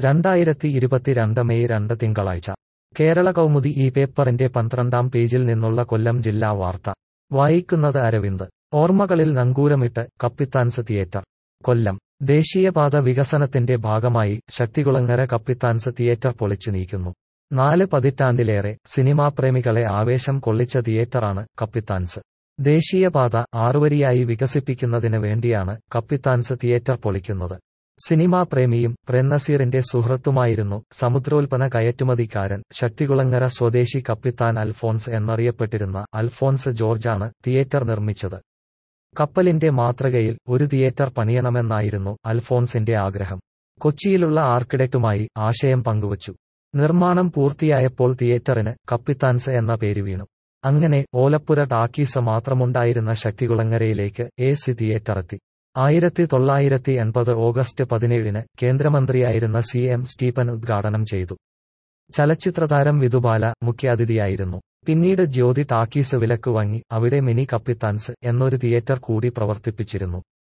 രണ്ടായിരത്തി ഇരുപത്തിരണ്ട് മെയ് രണ്ട് തിങ്കളാഴ്ച കേരള കൗമുദി ഈ പേപ്പറിന്റെ പന്ത്രണ്ടാം പേജിൽ നിന്നുള്ള കൊല്ലം ജില്ലാ വാർത്ത വായിക്കുന്നത് അരവിന്ദ് ഓർമ്മകളിൽ നങ്കൂരമിട്ട് കപ്പിത്താൻസ് തിയേറ്റർ കൊല്ലം ദേശീയപാത വികസനത്തിന്റെ ഭാഗമായി ശക്തികുളങ്ങര കപ്പിത്താൻസ് തിയേറ്റർ പൊളിച്ചു നീക്കുന്നു നാല് പതിറ്റാണ്ടിലേറെ സിനിമാപ്രേമികളെ ആവേശം കൊള്ളിച്ച തിയേറ്ററാണ് കപ്പിത്താൻസ് ദേശീയപാത ആറുവരിയായി വികസിപ്പിക്കുന്നതിന് വേണ്ടിയാണ് കപ്പിത്താൻസ് തിയേറ്റർ പൊളിക്കുന്നത് സിനിമാ പ്രേമിയും പ്രന്നസീറിന്റെ സുഹൃത്തുമായിരുന്നു സമുദ്രോൽപ്പന്ന കയറ്റുമതിക്കാരൻ ശക്തികുളങ്ങര സ്വദേശി കപ്പിത്താൻ അൽഫോൻസ് എന്നറിയപ്പെട്ടിരുന്ന അൽഫോൻസ് ജോർജാണ് തിയേറ്റർ നിർമ്മിച്ചത് കപ്പലിന്റെ മാതൃകയിൽ ഒരു തിയേറ്റർ പണിയണമെന്നായിരുന്നു അൽഫോൻസിന്റെ ആഗ്രഹം കൊച്ചിയിലുള്ള ആർക്കിടെക്റ്റുമായി ആശയം പങ്കുവച്ചു നിർമ്മാണം പൂർത്തിയായപ്പോൾ തിയേറ്ററിന് കപ്പിത്താൻസ് എന്ന പേര് വീണു അങ്ങനെ ഓലപ്പുര ടാക്കീസ് മാത്രമുണ്ടായിരുന്ന ശക്തികുളങ്ങരയിലേക്ക് എ സി തിയേറ്റർ എത്തി ആയിരത്തി തൊള്ളായിരത്തി എൺപത് ഓഗസ്റ്റ് പതിനേഴിന് കേന്ദ്രമന്ത്രിയായിരുന്ന സി എം സ്റ്റീഫൻ ഉദ്ഘാടനം ചെയ്തു ചലച്ചിത്രതാരം വിധുബാല മുഖ്യാതിഥിയായിരുന്നു പിന്നീട് ജ്യോതി ടാക്കീസ് വിലക്ക് വാങ്ങി അവിടെ മിനി കപ്പിത്താൻസ് എന്നൊരു തിയേറ്റർ കൂടി പ്രവർത്തിപ്പിച്ചിരുന്നു